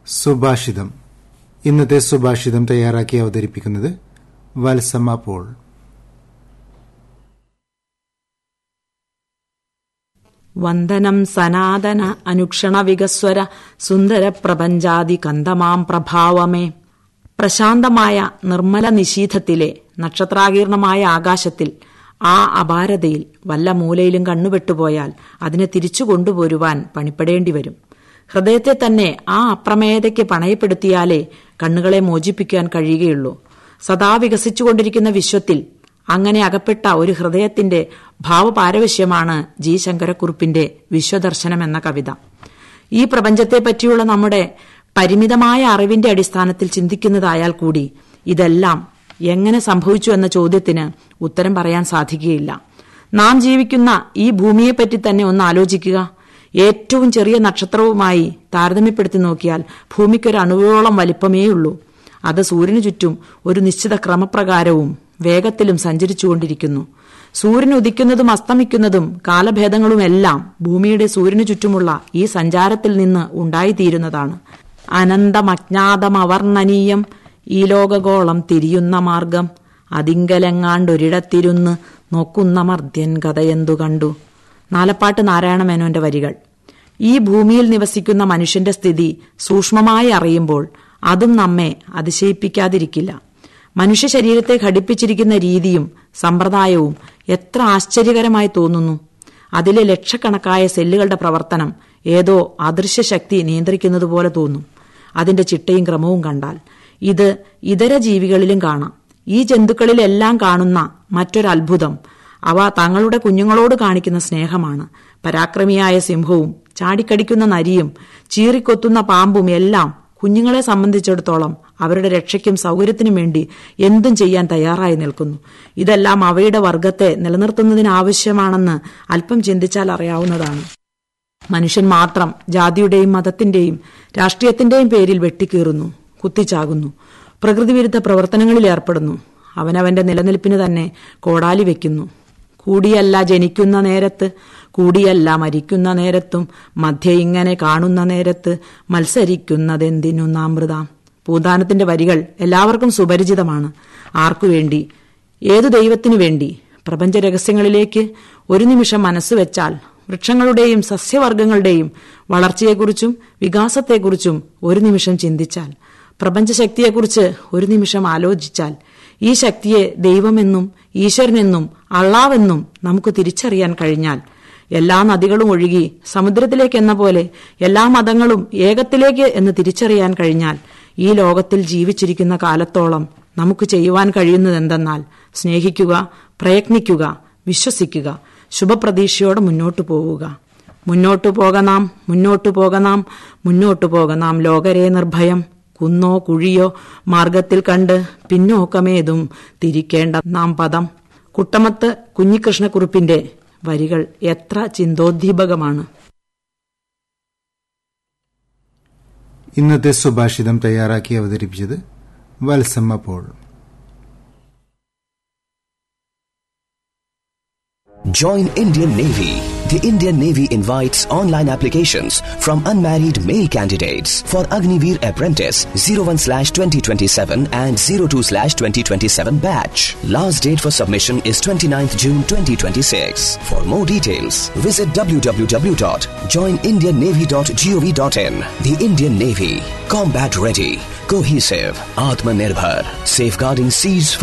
സുഭാഷിതം ഇന്നത്തെ സുഭാഷിതം തയ്യാറാക്കി അവതരിപ്പിക്കുന്നത് വത്സമ്മ പോൾ വന്ദനം സനാതന അനുക്ഷണ വികസ്വര സുന്ദര പ്രപഞ്ചാതി കന്തമാം പ്രഭാവമേ പ്രശാന്തമായ നിർമ്മല നിശീഥത്തിലെ നക്ഷത്രാകീർണമായ ആകാശത്തിൽ ആ അപാരതയിൽ വല്ല മൂലയിലും കണ്ണുപെട്ടുപോയാൽ അതിനെ തിരിച്ചു കൊണ്ടുപോരുവാൻ പണിപ്പെടേണ്ടി വരും ഹൃദയത്തെ തന്നെ ആ അപ്രമേയതയ്ക്ക് പണയപ്പെടുത്തിയാലേ കണ്ണുകളെ മോചിപ്പിക്കാൻ കഴിയുകയുള്ളൂ സദാ വികസിച്ചുകൊണ്ടിരിക്കുന്ന വിശ്വത്തിൽ അങ്ങനെ അകപ്പെട്ട ഒരു ഹൃദയത്തിന്റെ ഭാവപാരവശ്യമാണ് ജി ശങ്കരക്കുറുപ്പിന്റെ വിശ്വദർശനം എന്ന കവിത ഈ പ്രപഞ്ചത്തെ പറ്റിയുള്ള നമ്മുടെ പരിമിതമായ അറിവിന്റെ അടിസ്ഥാനത്തിൽ ചിന്തിക്കുന്നതായാൽ കൂടി ഇതെല്ലാം എങ്ങനെ സംഭവിച്ചു എന്ന ചോദ്യത്തിന് ഉത്തരം പറയാൻ സാധിക്കുകയില്ല നാം ജീവിക്കുന്ന ഈ ഭൂമിയെപ്പറ്റി തന്നെ ഒന്ന് ആലോചിക്കുക ഏറ്റവും ചെറിയ നക്ഷത്രവുമായി താരതമ്യപ്പെടുത്തി നോക്കിയാൽ ഭൂമിക്കൊരു അണുവോളം വലിപ്പമേയുള്ളൂ അത് സൂര്യനു ചുറ്റും ഒരു നിശ്ചിത ക്രമപ്രകാരവും വേഗത്തിലും സഞ്ചരിച്ചുകൊണ്ടിരിക്കുന്നു സൂര്യൻ ഉദിക്കുന്നതും അസ്തമിക്കുന്നതും കാലഭേദങ്ങളുമെല്ലാം ഭൂമിയുടെ സൂര്യനു ചുറ്റുമുള്ള ഈ സഞ്ചാരത്തിൽ നിന്ന് ഉണ്ടായിത്തീരുന്നതാണ് അനന്തമജ്ഞാതമവർണ്ണനീയം ഈ ലോകഗോളം തിരിയുന്ന മാർഗം അതിങ്കലെങ്ങാണ്ടൊരിടത്തിരുന്ന് നോക്കുന്ന മർദ്യൻ കഥയെന്തു കണ്ടു നാലപ്പാട്ട് നാരായണ മേനോന്റെ വരികൾ ഈ ഭൂമിയിൽ നിവസിക്കുന്ന മനുഷ്യന്റെ സ്ഥിതി സൂക്ഷ്മമായി അറിയുമ്പോൾ അതും നമ്മെ അതിശയിപ്പിക്കാതിരിക്കില്ല മനുഷ്യ ശരീരത്തെ ഘടിപ്പിച്ചിരിക്കുന്ന രീതിയും സമ്പ്രദായവും എത്ര ആശ്ചര്യകരമായി തോന്നുന്നു അതിലെ ലക്ഷക്കണക്കായ സെല്ലുകളുടെ പ്രവർത്തനം ഏതോ അദൃശ്യ ശക്തി നിയന്ത്രിക്കുന്നതുപോലെ തോന്നും അതിന്റെ ചിട്ടയും ക്രമവും കണ്ടാൽ ഇത് ഇതര ജീവികളിലും കാണാം ഈ ജന്തുക്കളിലെല്ലാം കാണുന്ന മറ്റൊരത്ഭുതം അവ തങ്ങളുടെ കുഞ്ഞുങ്ങളോട് കാണിക്കുന്ന സ്നേഹമാണ് പരാക്രമിയായ സിംഹവും ചാടിക്കടിക്കുന്ന നരിയും ചീറിക്കൊത്തുന്ന പാമ്പും എല്ലാം കുഞ്ഞുങ്ങളെ സംബന്ധിച്ചിടത്തോളം അവരുടെ രക്ഷയ്ക്കും സൗകര്യത്തിനും വേണ്ടി എന്തും ചെയ്യാൻ തയ്യാറായി നിൽക്കുന്നു ഇതെല്ലാം അവയുടെ വർഗത്തെ നിലനിർത്തുന്നതിനാവശ്യമാണെന്ന് അല്പം ചിന്തിച്ചാൽ അറിയാവുന്നതാണ് മനുഷ്യൻ മാത്രം ജാതിയുടെയും മതത്തിന്റെയും രാഷ്ട്രീയത്തിന്റെയും പേരിൽ വെട്ടിക്കീറുന്നു കുത്തിച്ചാകുന്നു പ്രകൃതിവിരുദ്ധ പ്രവർത്തനങ്ങളിൽ ഏർപ്പെടുന്നു അവനവന്റെ നിലനിൽപ്പിന് തന്നെ കോടാലി വെക്കുന്നു കൂടിയല്ല ജനിക്കുന്ന നേരത്ത് കൂടിയല്ല മരിക്കുന്ന നേരത്തും മധ്യ ഇങ്ങനെ കാണുന്ന നേരത്ത് മത്സരിക്കുന്നതെന്തിനു നാമൃതാം പൂന്താനത്തിന്റെ വരികൾ എല്ലാവർക്കും സുപരിചിതമാണ് ആർക്കുവേണ്ടി ഏതു ദൈവത്തിനു വേണ്ടി പ്രപഞ്ച രഹസ്യങ്ങളിലേക്ക് ഒരു നിമിഷം മനസ്സ് വെച്ചാൽ വൃക്ഷങ്ങളുടെയും സസ്യവർഗങ്ങളുടെയും വളർച്ചയെക്കുറിച്ചും വികാസത്തെക്കുറിച്ചും ഒരു നിമിഷം ചിന്തിച്ചാൽ പ്രപഞ്ചശക്തിയെക്കുറിച്ച് ഒരു നിമിഷം ആലോചിച്ചാൽ ഈ ശക്തിയെ ദൈവമെന്നും ഈശ്വരനെന്നും അള്ളാവെന്നും നമുക്ക് തിരിച്ചറിയാൻ കഴിഞ്ഞാൽ എല്ലാ നദികളും ഒഴുകി സമുദ്രത്തിലേക്ക് എന്ന പോലെ എല്ലാ മതങ്ങളും ഏകത്തിലേക്ക് എന്ന് തിരിച്ചറിയാൻ കഴിഞ്ഞാൽ ഈ ലോകത്തിൽ ജീവിച്ചിരിക്കുന്ന കാലത്തോളം നമുക്ക് ചെയ്യുവാൻ കഴിയുന്നതെന്തെന്നാൽ സ്നേഹിക്കുക പ്രയത്നിക്കുക വിശ്വസിക്കുക ശുഭപ്രതീക്ഷയോടെ മുന്നോട്ടു പോവുക മുന്നോട്ടു പോകനാം മുന്നോട്ടു പോകനാം മുന്നോട്ടു പോകനാം ലോകരെ നിർഭയം കുന്നോ കുഴിയോ മാർഗത്തിൽ കണ്ട് പിന്നോക്കമേതും തിരിക്കേണ്ട നാം പദം കുട്ടമത്ത് കുഞ്ഞികൃഷ്ണക്കുറുപ്പിന്റെ വരികൾ എത്ര ചിന്തോദ്ദീപകമാണ് ഇന്നത്തെ സുഭാഷിതം തയ്യാറാക്കി അവതരിപ്പിച്ചത് Valsamma Paul Join Indian Navy. The Indian Navy invites online applications from unmarried male candidates for Agniveer Apprentice 01/2027 and 02/2027 batch. Last date for submission is 29th June 2026. For more details, visit www.joinindiannavy.gov.in. The Indian Navy, combat ready, cohesive, Atmanirbhar, safeguarding seas